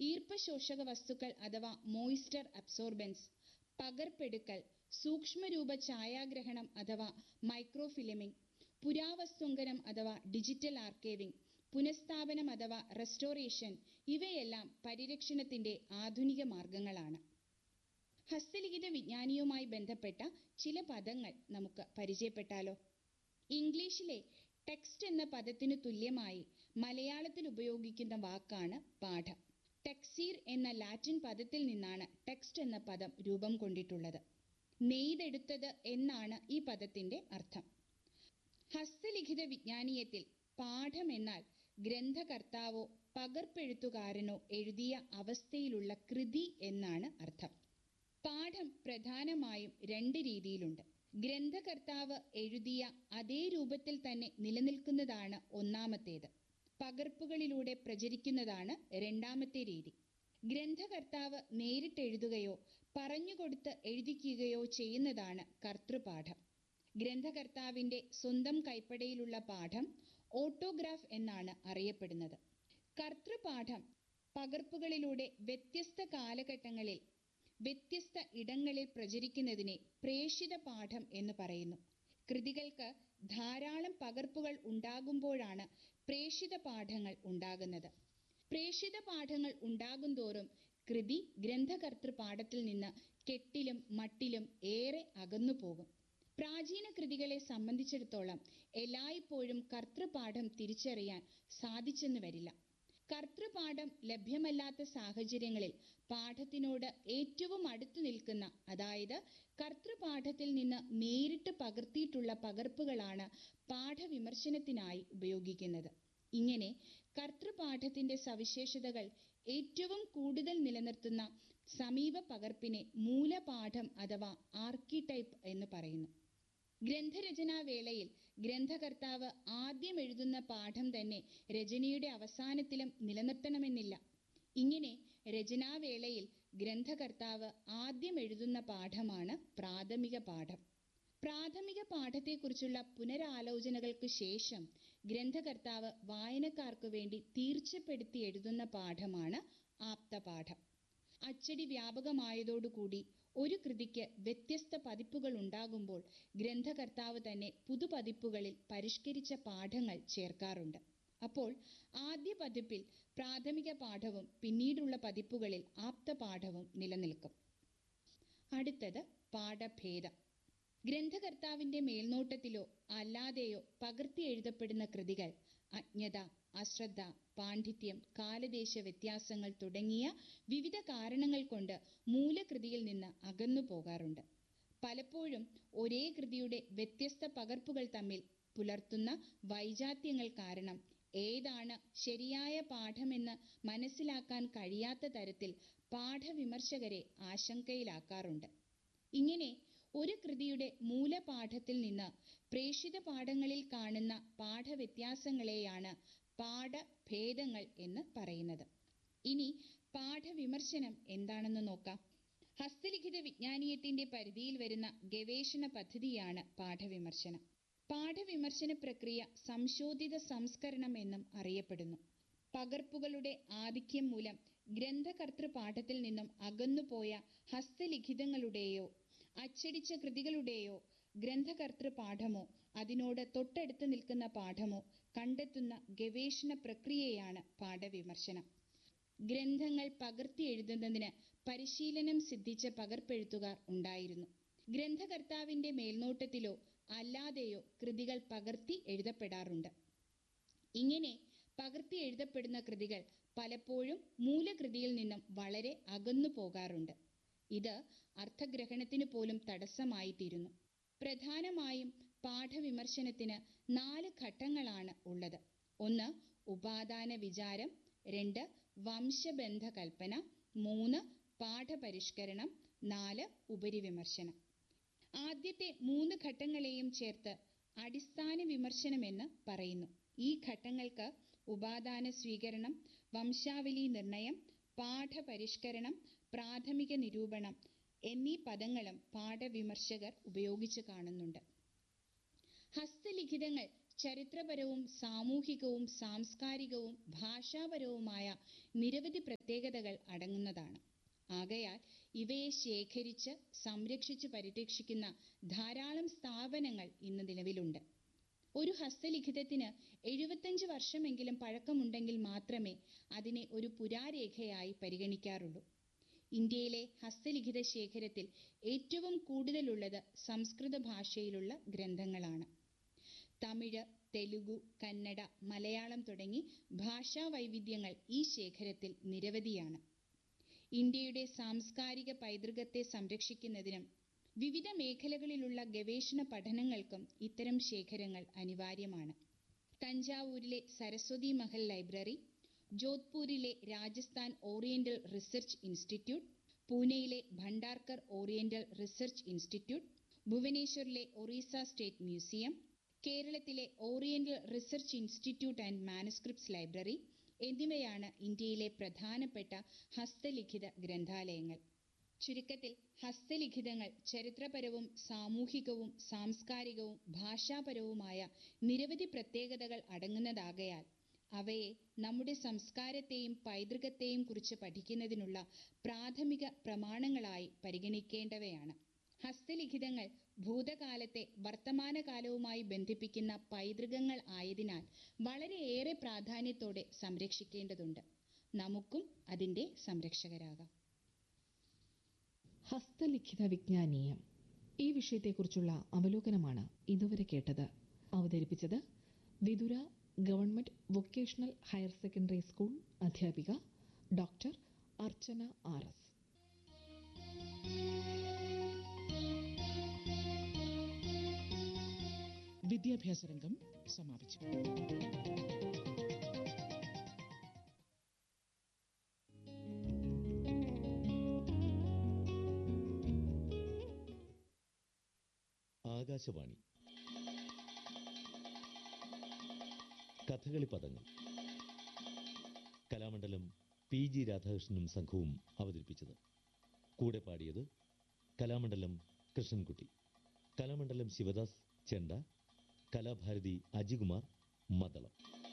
ഈർപ്പശോഷക വസ്തുക്കൾ അഥവാ moisture absorbents പകർപ്പെടുക്കൽ സൂക്ഷ്മരൂപ ഛായാഗ്രഹണം അഥവാ മൈക്രോഫിലിമിംഗ് പുരാവസ്തുങ്കനം അഥവാ ഡിജിറ്റൽ ആർക്കൈവിംഗ് പുനഃസ്ഥാപനം അഥവാ റെസ്റ്റോറേഷൻ ഇവയെല്ലാം പരിരക്ഷണത്തിന്റെ ആധുനിക മാർഗങ്ങളാണ് ഹസ്തലിഖിത വിജ്ഞാനിയുമായി ബന്ധപ്പെട്ട ചില പദങ്ങൾ നമുക്ക് പരിചയപ്പെട്ടാലോ ഇംഗ്ലീഷിലെ ടെക്സ്റ്റ് എന്ന പദത്തിനു തുല്യമായി മലയാളത്തിൽ ഉപയോഗിക്കുന്ന വാക്കാണ് പാഠം ടെക്സീർ എന്ന ലാറ്റിൻ പദത്തിൽ നിന്നാണ് ടെക്സ്റ്റ് എന്ന പദം രൂപം കൊണ്ടിട്ടുള്ളത് നെയ്തെടുത്തത് എന്നാണ് ഈ പദത്തിന്റെ അർത്ഥം ഹസ്തലിഖിത വിജ്ഞാനീയത്തിൽ പാഠം എന്നാൽ ഗ്രന്ഥകർത്താവോ പകർപ്പെഴുത്തുകാരനോ എഴുതിയ അവസ്ഥയിലുള്ള കൃതി എന്നാണ് അർത്ഥം പാഠം പ്രധാനമായും രണ്ട് രീതിയിലുണ്ട് ഗ്രന്ഥകർത്താവ് എഴുതിയ അതേ രൂപത്തിൽ തന്നെ നിലനിൽക്കുന്നതാണ് ഒന്നാമത്തേത് പകർപ്പുകളിലൂടെ പ്രചരിക്കുന്നതാണ് രണ്ടാമത്തെ രീതി ഗ്രന്ഥകർത്താവ് നേരിട്ട് എഴുതുകയോ പറഞ്ഞുകൊടുത്ത് എഴുതിക്കുകയോ ചെയ്യുന്നതാണ് കർത്തൃപാഠം ഗ്രന്ഥകർത്താവിന്റെ സ്വന്തം കൈപ്പടയിലുള്ള പാഠം ഓട്ടോഗ്രാഫ് എന്നാണ് അറിയപ്പെടുന്നത് കർത്തൃപാഠം പകർപ്പുകളിലൂടെ വ്യത്യസ്ത കാലഘട്ടങ്ങളിൽ വ്യത്യസ്ത ഇടങ്ങളിൽ പ്രചരിക്കുന്നതിനെ പ്രേഷിത പാഠം എന്ന് പറയുന്നു കൃതികൾക്ക് ധാരാളം പകർപ്പുകൾ ഉണ്ടാകുമ്പോഴാണ് പ്രേഷിത പാഠങ്ങൾ ഉണ്ടാകുന്നത് പ്രേഷിത പാഠങ്ങൾ ഉണ്ടാകുന്തോറും കൃതി ഗ്രന്ഥകർത്തൃ പാഠത്തിൽ നിന്ന് കെട്ടിലും മട്ടിലും ഏറെ അകന്നു പോകും പ്രാചീന കൃതികളെ സംബന്ധിച്ചിടത്തോളം എല്ലായ്പ്പോഴും കർത്തൃപാഠം തിരിച്ചറിയാൻ സാധിച്ചെന്ന് വരില്ല കർത്തൃപാഠം ലഭ്യമല്ലാത്ത സാഹചര്യങ്ങളിൽ പാഠത്തിനോട് ഏറ്റവും അടുത്തു നിൽക്കുന്ന അതായത് കർത്തൃപാഠത്തിൽ നിന്ന് നേരിട്ട് പകർത്തിയിട്ടുള്ള പകർപ്പുകളാണ് പാഠവിമർശനത്തിനായി ഉപയോഗിക്കുന്നത് ഇങ്ങനെ കർത്തൃപാഠത്തിന്റെ സവിശേഷതകൾ ഏറ്റവും കൂടുതൽ നിലനിർത്തുന്ന സമീപ പകർപ്പിനെ മൂലപാഠം അഥവാ ആർക്കിടൈപ്പ് എന്ന് പറയുന്നു ഗ്രന്ഥരചനാ വേളയിൽ ഗ്രന്ഥകർത്താവ് ആദ്യം എഴുതുന്ന പാഠം തന്നെ രചനയുടെ അവസാനത്തിലും നിലനിർത്തണമെന്നില്ല ഇങ്ങനെ രചനാവേളയിൽ ഗ്രന്ഥകർത്താവ് ആദ്യം എഴുതുന്ന പാഠമാണ് പ്രാഥമിക പാഠം പ്രാഥമിക പാഠത്തെക്കുറിച്ചുള്ള പുനരാലോചനകൾക്ക് ശേഷം ഗ്രന്ഥകർത്താവ് വായനക്കാർക്കു വേണ്ടി തീർച്ചപ്പെടുത്തി എഴുതുന്ന പാഠമാണ് ആപ്തപാഠം അച്ചടി വ്യാപകമായതോടുകൂടി ഒരു കൃതിക്ക് വ്യത്യസ്ത പതിപ്പുകൾ ഉണ്ടാകുമ്പോൾ ഗ്രന്ഥകർത്താവ് തന്നെ പുതുപതിപ്പുകളിൽ പരിഷ്കരിച്ച പാഠങ്ങൾ ചേർക്കാറുണ്ട് അപ്പോൾ ആദ്യ പതിപ്പിൽ പ്രാഥമിക പാഠവും പിന്നീടുള്ള പതിപ്പുകളിൽ ആപ്തപാഠവും നിലനിൽക്കും അടുത്തത് പാഠഭേദം ഗ്രന്ഥകർത്താവിന്റെ മേൽനോട്ടത്തിലോ അല്ലാതെയോ പകർത്തി എഴുതപ്പെടുന്ന കൃതികൾ അജ്ഞത അശ്രദ്ധ പാണ്ഡിത്യം കാലദേശ വ്യത്യാസങ്ങൾ തുടങ്ങിയ വിവിധ കാരണങ്ങൾ കൊണ്ട് മൂലകൃതിയിൽ നിന്ന് അകന്നു പോകാറുണ്ട് പലപ്പോഴും ഒരേ കൃതിയുടെ വ്യത്യസ്ത പകർപ്പുകൾ തമ്മിൽ പുലർത്തുന്ന വൈജാത്യങ്ങൾ കാരണം ഏതാണ് ശരിയായ പാഠമെന്ന് മനസ്സിലാക്കാൻ കഴിയാത്ത തരത്തിൽ പാഠവിമർശകരെ ആശങ്കയിലാക്കാറുണ്ട് ഇങ്ങനെ ഒരു കൃതിയുടെ മൂലപാഠത്തിൽ നിന്ന് പ്രേഷിത പാഠങ്ങളിൽ കാണുന്ന പാഠവ്യത്യാസങ്ങളെയാണ് പാഠഭേദങ്ങൾ എന്ന് പറയുന്നത് ഇനി പാഠവിമർശനം എന്താണെന്ന് നോക്കാം ഹസ്തലിഖിത വിജ്ഞാനീയത്തിന്റെ പരിധിയിൽ വരുന്ന ഗവേഷണ പദ്ധതിയാണ് പാഠവിമർശനം പാഠവിമർശന പ്രക്രിയ സംശോധിത സംസ്കരണം എന്നും അറിയപ്പെടുന്നു പകർപ്പുകളുടെ ആധിക്യം മൂലം ഗ്രന്ഥകർത്തൃ പാഠത്തിൽ നിന്നും അകന്നുപോയ ഹസ്തലിഖിതങ്ങളുടെയോ അച്ചടിച്ച കൃതികളുടെയോ ഗ്രന്ഥകർത്തൃ പാഠമോ അതിനോട് തൊട്ടടുത്ത് നിൽക്കുന്ന പാഠമോ കണ്ടെത്തുന്ന ഗവേഷണ പ്രക്രിയയാണ് പാഠവിമർശനം ഗ്രന്ഥങ്ങൾ പകർത്തി എഴുതുന്നതിന് പരിശീലനം സിദ്ധിച്ച പകർപ്പെഴുത്തുകാർ ഉണ്ടായിരുന്നു ഗ്രന്ഥകർത്താവിന്റെ മേൽനോട്ടത്തിലോ അല്ലാതെയോ കൃതികൾ പകർത്തി എഴുതപ്പെടാറുണ്ട് ഇങ്ങനെ പകർത്തി എഴുതപ്പെടുന്ന കൃതികൾ പലപ്പോഴും മൂലകൃതിയിൽ നിന്നും വളരെ അകന്നു പോകാറുണ്ട് ഇത് അർത്ഥഗ്രഹണത്തിന് പോലും തടസ്സമായി തീരുന്നു പ്രധാനമായും പാഠവിമർശനത്തിന് നാല് ഘട്ടങ്ങളാണ് ഉള്ളത് ഒന്ന് ഉപാദാന വിചാരം രണ്ട് വംശബന്ധ കൽപ്പന മൂന്ന് പാഠപരിഷ്കരണം നാല് ഉപരിവിമർശനം ആദ്യത്തെ മൂന്ന് ഘട്ടങ്ങളെയും ചേർത്ത് അടിസ്ഥാന വിമർശനമെന്ന് പറയുന്നു ഈ ഘട്ടങ്ങൾക്ക് ഉപാദാന സ്വീകരണം വംശാവലി നിർണയം പാഠപരിഷ്കരണം പ്രാഥമിക നിരൂപണം എന്നീ പദങ്ങളും പാഠവിമർശകർ ഉപയോഗിച്ച് കാണുന്നുണ്ട് ഹസ്തലിഖിതങ്ങൾ ചരിത്രപരവും സാമൂഹികവും സാംസ്കാരികവും ഭാഷാപരവുമായ നിരവധി പ്രത്യേകതകൾ അടങ്ങുന്നതാണ് ആകയാൽ ഇവയെ ശേഖരിച്ച് സംരക്ഷിച്ച് പരിരക്ഷിക്കുന്ന ധാരാളം സ്ഥാപനങ്ങൾ ഇന്ന് നിലവിലുണ്ട് ഒരു ഹസ്തലിഖിതത്തിന് എഴുപത്തഞ്ച് വർഷമെങ്കിലും പഴക്കമുണ്ടെങ്കിൽ മാത്രമേ അതിനെ ഒരു പുരാരേഖയായി പരിഗണിക്കാറുള്ളൂ ഇന്ത്യയിലെ ഹസ്തലിഖിത ശേഖരത്തിൽ ഏറ്റവും കൂടുതലുള്ളത് സംസ്കൃത ഭാഷയിലുള്ള ഗ്രന്ഥങ്ങളാണ് തമിഴ് തെലുഗു കന്നഡ മലയാളം തുടങ്ങി ഭാഷാ വൈവിധ്യങ്ങൾ ഈ ശേഖരത്തിൽ നിരവധിയാണ് ഇന്ത്യയുടെ സാംസ്കാരിക പൈതൃകത്തെ സംരക്ഷിക്കുന്നതിനും വിവിധ മേഖലകളിലുള്ള ഗവേഷണ പഠനങ്ങൾക്കും ഇത്തരം ശേഖരങ്ങൾ അനിവാര്യമാണ് തഞ്ചാവൂരിലെ സരസ്വതി മഹൽ ലൈബ്രറി ജോധ്പൂരിലെ രാജസ്ഥാൻ ഓറിയന്റൽ റിസർച്ച് ഇൻസ്റ്റിറ്റ്യൂട്ട് പൂനെയിലെ ഭണ്ഡാർക്കർ ഓറിയന്റൽ റിസർച്ച് ഇൻസ്റ്റിറ്റ്യൂട്ട് ഭുവനേശ്വറിലെ ഒറീസ സ്റ്റേറ്റ് മ്യൂസിയം കേരളത്തിലെ oriental research institute and manuscripts library എന്നിവയാണ് ഇന്ത്യയിലെ പ്രധാനപ്പെട്ട ഹസ്തലിഖിത ഗ്രന്ഥാലയങ്ങൾ ചുരുക്കത്തിൽ ഹസ്തലിഖിതങ്ങൾ ചരിത്രപരവും സാമൂഹികവും സാംസ്കാരികവും ഭാഷാപരവുമായ നിരവധി പ്രത്യേകതകൾ അടങ്ങുന്നതാകയാൽ അവയെ നമ്മുടെ സംസ്കാരത്തെയും പൈതൃകത്തെയും കുറിച്ച് പഠിക്കുന്നതിനുള്ള പ്രാഥമിക പ്രമാണങ്ങളായി പരിഗണിക്കേണ്ടവയാണ് ഹസ്തലിഖിതങ്ങൾ ഭൂതകാലത്തെ വർത്തമാനകാലവുമായി ബന്ധിപ്പിക്കുന്ന പൈതൃകങ്ങൾ ആയതിനാൽ വളരെയേറെ പ്രാധാന്യത്തോടെ സംരക്ഷിക്കേണ്ടതുണ്ട് നമുക്കും അതിൻ്റെ സംരക്ഷകരാകാം ഹസ്തലിഖിത വിജ്ഞാനീയം ഈ വിഷയത്തെക്കുറിച്ചുള്ള അവലോകനമാണ് ഇതുവരെ കേട്ടത് അവതരിപ്പിച്ചത് Vithura government vocational higher secondary school അധ്യാപിക ഡോക്ടർ അർച്ചന ആർ എസ് വിദ്യാഭ്യാസ രംഗം സമാപിച്ചു ആകാശവാണി കഥകളി പദങ്ങൾ കലാമണ്ഡലം പി ജി രാധാകൃഷ്ണനും സംഘവും അവതരിപ്പിച്ചത് കൂടെ പാടിയത് കലാമണ്ഡലം കൃഷ്ണൻകുട്ടി കലാമണ്ഡലം ശിവദാസ് ചെണ്ട കലാഭാരതി അജികുമാർ മദ്ദളം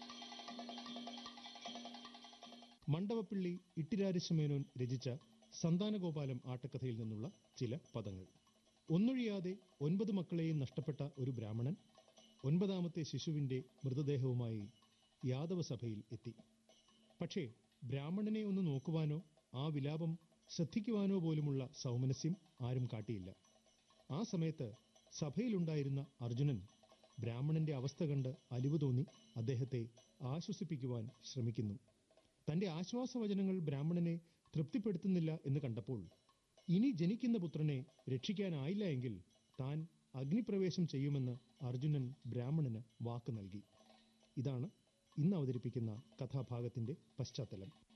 മണ്ഡവപ്പിള്ളി ഇട്ടിരാരിശമേനോൻ രചിച്ച സന്താനഗോപാലം ആട്ടക്കഥയിൽ നിന്നുള്ള ചില പദങ്ങൾ ഒന്നൊഴിയാതെ ഒൻപത് മക്കളെയും നഷ്ടപ്പെട്ട ഒരു ബ്രാഹ്മണൻ ഒൻപതാമത്തെ ശിശുവിൻ്റെ മൃതദേഹവുമായി യാദവ സഭയിൽ എത്തി പക്ഷേ ബ്രാഹ്മണനെ ഒന്ന് നോക്കുവാനോ ആ വിലാപം ശ്രദ്ധിക്കുവാനോ പോലുമുള്ള സൗമനസ്യം ആരും കാട്ടിയില്ല ആ സമയത്ത് സഭയിലുണ്ടായിരുന്ന അർജുനൻ ബ്രാഹ്മണന്റെ അവസ്ഥ കണ്ട് അലിവ് തോന്നി അദ്ദേഹത്തെ ആശ്വസിപ്പിക്കുവാൻ ശ്രമിക്കുന്നു തന്റെ ആശ്വാസവചനങ്ങൾ ബ്രാഹ്മണനെ തൃപ്തിപ്പെടുത്തുന്നില്ല എന്ന് കണ്ടപ്പോൾ ഇനി ജനിക്കുന്ന പുത്രനെ രക്ഷിക്കാനായില്ല എങ്കിൽ താൻ അഗ്നിപ്രവേശം ചെയ്യുമെന്ന് അർജുനൻ ബ്രാഹ്മണന് വാക്ക് നൽകി ഇതാണ് ഇന്ന് അവതരിപ്പിക്കുന്ന കഥാഭാഗത്തിന്റെ പശ്ചാത്തലം